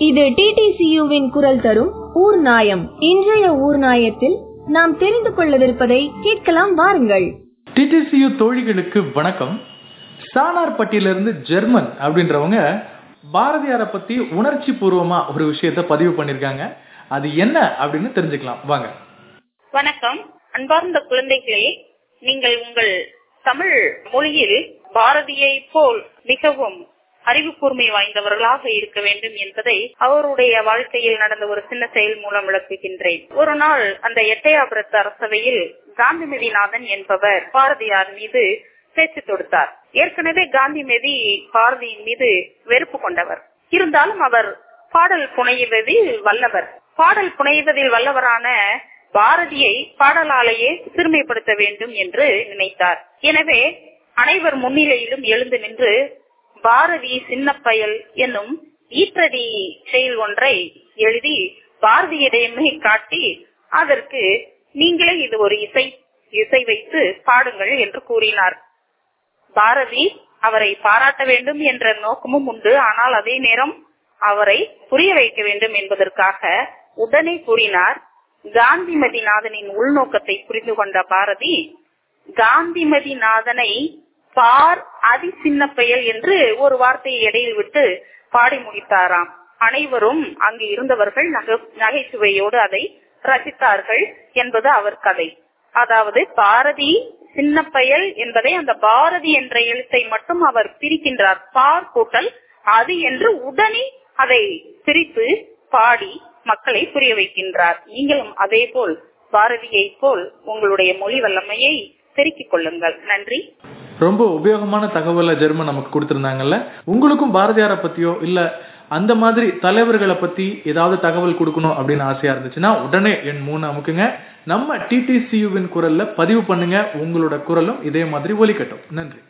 இது டிடிசியுவின் குரல் தரும் ஊர் நாயம் இன்றைய ஊர் நாயத்தில் நாம் தெரிந்து கொள்ளவிருப்பதை கேட்கலாம் வாருங்கள் டிடிசியு தோழிகளுக்கு வணக்கம் சானார்பட்டியிலிருந்து ஜெர்மன் அப்படின்றவங்க பாரதியாரை பத்தி உணர்ச்சி பூர்வமா ஒரு விஷயத்த பதிவு பண்ணிருக்காங்க அது என்ன அப்படின்னு தெரிஞ்சுக்கலாம் வாங்க வணக்கம் அன்பார்ந்த குழந்தைகளே நீங்கள் உங்கள் தமிழ் மொழியில் பாரதியை போல் மிகவும் அறிவு கூர்மை வாய்ந்தவர்களாக இருக்க வேண்டும் என்பதை அவருடைய வாழ்க்கையில் நடந்த ஒரு சின்ன செயல் மூலம் விளக்குகின்றேன் ஒரு நாள் அந்த எட்டயாபுரத்து அரசவையில் காந்திமதிநாதன் என்பவர் பாரதியார் மீது பேச்சு தொடுத்தார் ஏற்கனவே காந்திமதி பாரதியின் மீது வெறுப்பு கொண்டவர் இருந்தாலும் அவர் பாடல் புனைவதில் வல்லவர் பாடல் புனைவதில் வல்லவரான பாரதியை பாடலாலேயே சிறுமைப்படுத்த வேண்டும் என்று நினைத்தார் எனவே அனைவர் முன்னிலையிலும் எழுந்து நின்று பாரதி சின்ன பயல் என்னும் ஈற்றடி செயல் ஒன்றை எழுதி பாரதியிடமே காட்டி அதற்கு நீங்களே இது ஒரு இசை இசை வைத்து பாடுங்கள் என்று கூறினார் பாரதி அவரை பாராட்ட வேண்டும் என்ற நோக்கமும் உண்டு ஆனால் அதே நேரம் அவரை புரிய வைக்க வேண்டும் என்பதற்காக உடனே கூறினார் காந்திமதிநாதனின் உள்நோக்கத்தை புரிந்து கொண்ட பாரதி காந்திமதிநாதனை பார் அதி சின்ன பெயல் என்று ஒரு வார்த்தையை இடையில் விட்டு பாடி முடித்தாராம் அனைவரும் அங்கு இருந்தவர்கள் நகைச்சுவையோடு அதை ரசித்தார்கள் என்பது அவர் கதை அதாவது பாரதி சின்ன பயல் என்பதை அந்த பாரதி என்ற எழுத்தை மட்டும் அவர் பிரிக்கின்றார் பார் கூட்டல் அது என்று உடனே அதை பிரித்து பாடி மக்களை புரிய வைக்கின்றார் நீங்களும் அதே போல் பாரதியை போல் உங்களுடைய மொழி வல்லமையை பெருக்கிக் கொள்ளுங்கள் நன்றி ரொம்ப உபயோகமான தகவலை ஜெர்மன் நமக்கு கொடுத்திருந்தாங்கல்ல உங்களுக்கும் பாரதியாரை பத்தியோ இல்ல அந்த மாதிரி தலைவர்களை பத்தி ஏதாவது தகவல் கொடுக்கணும் அப்படின்னு ஆசையா இருந்துச்சுன்னா உடனே என் மூணு அமுக்குங்க நம்ம டிடிசியுவின் குரல்ல பதிவு பண்ணுங்க உங்களோட குரலும் இதே மாதிரி ஒலிக்கட்டும் நன்றி